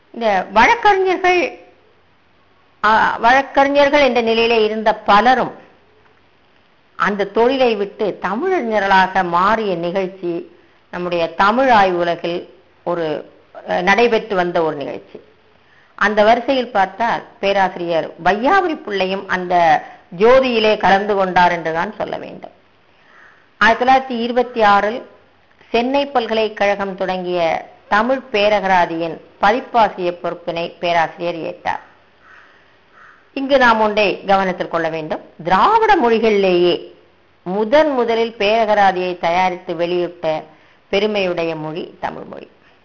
இந்த வழக்கறிஞர்கள் ஆ, வழக்கறிஞர்கள் என்ற நிலையிலே இருந்த பலரும் அந்த தொழிலை விட்டு தமிழறிஞர்களாக மாறிய நிகழ்ச்சி நம்முடைய தமிழ் ஆய்வு உலகில் ஒரு அஹ், நடைபெற்று வந்த ஒரு நிகழ்ச்சி அந்த வரிசையில் பார்த்தால் பேராசிரியர் வையாபுரி பிள்ளையும் அந்த ஜோதியிலே கலந்து கொண்டார் என்றுதான் சொல்ல வேண்டும் ஆயிரத்தி தொள்ளாயிரத்தி இருபத்தி ஆறில் சென்னை பல்கலைக்கழகம் தொடங்கிய தமிழ் பேரகராதியின் பதிப்பாசிரியர் பொறுப்பினை பேராசிரியர் ஏற்றார் இங்கு நாம் ஒன்றை கவனத்தில் கொள்ள வேண்டும் திராவிட மொழிகளிலேயே முதன் முதலில் பேரகராதியை தயாரித்து வெளியிட்ட பெருமையுடைய மொழி தமிழ் மொழி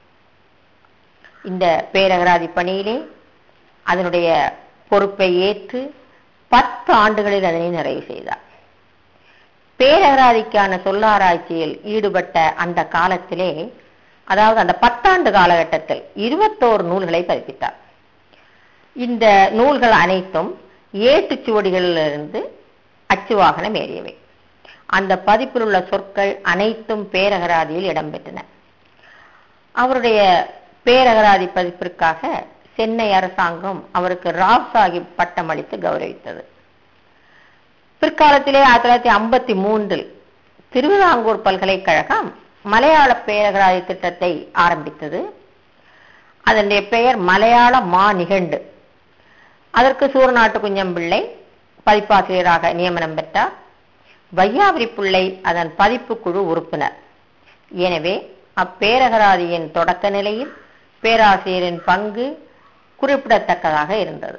இந்த பேரகராதி பணியிலே அதனுடைய பொறுப்பை ஏற்று பத்து ஆண்டுகளில் அதனை நிறைவு செய்தார் பேரகராதிக்கான சொல்லாராய்ச்சியில் ஈடுபட்ட அந்த காலத்திலே அதாவது அந்த பத்தாண்டு காலகட்டத்தில் இருபத்தோரு நூல்களை பதிப்பித்தார் இந்த நூல்கள் அனைத்தும் ஏட்டுச்சுவடிகளிலிருந்து அச்சு வாகனம் ஏறியவை அந்த பதிப்பில் உள்ள சொற்கள் அனைத்தும் பேரகராதியில் இடம்பெற்றன அவருடைய பேரகராதி பதிப்பிற்காக சென்னை அரசாங்கம் அவருக்கு ராவ் சாஹிப் பட்டம் அளித்து கௌரவித்தது பிற்காலத்திலே ஆயிரத்தி தொள்ளாயிரத்தி ஐம்பத்தி மூன்றில் திருவிதாங்கூர் பல்கலைக்கழகம் மலையாள பேரகராதி திட்டத்தை ஆரம்பித்தது அதனுடைய பெயர் மலையாள மா நிகண்டு அதற்கு சூரநாட்டு குஞ்சம் பிள்ளை பதிப்பாசிரியராக நியமனம் பெற்றார் வையாபுரி பிள்ளை அதன் பதிப்பு குழு உறுப்பினர் எனவே அப்பேரகராதியின் தொடக்க நிலையில் பேராசிரியரின் பங்கு குறிப்பிடத்தக்கதாக இருந்தது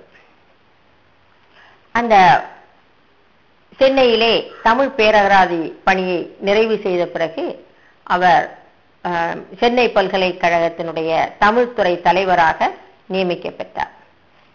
அந்த சென்னையிலே தமிழ் பேரகராதி பணியை நிறைவு செய்த பிறகு அவர் அஹ், சென்னை பல்கலைக்கழகத்தினுடைய தமிழ்துறை தலைவராக நியமிக்கப்பட்டார்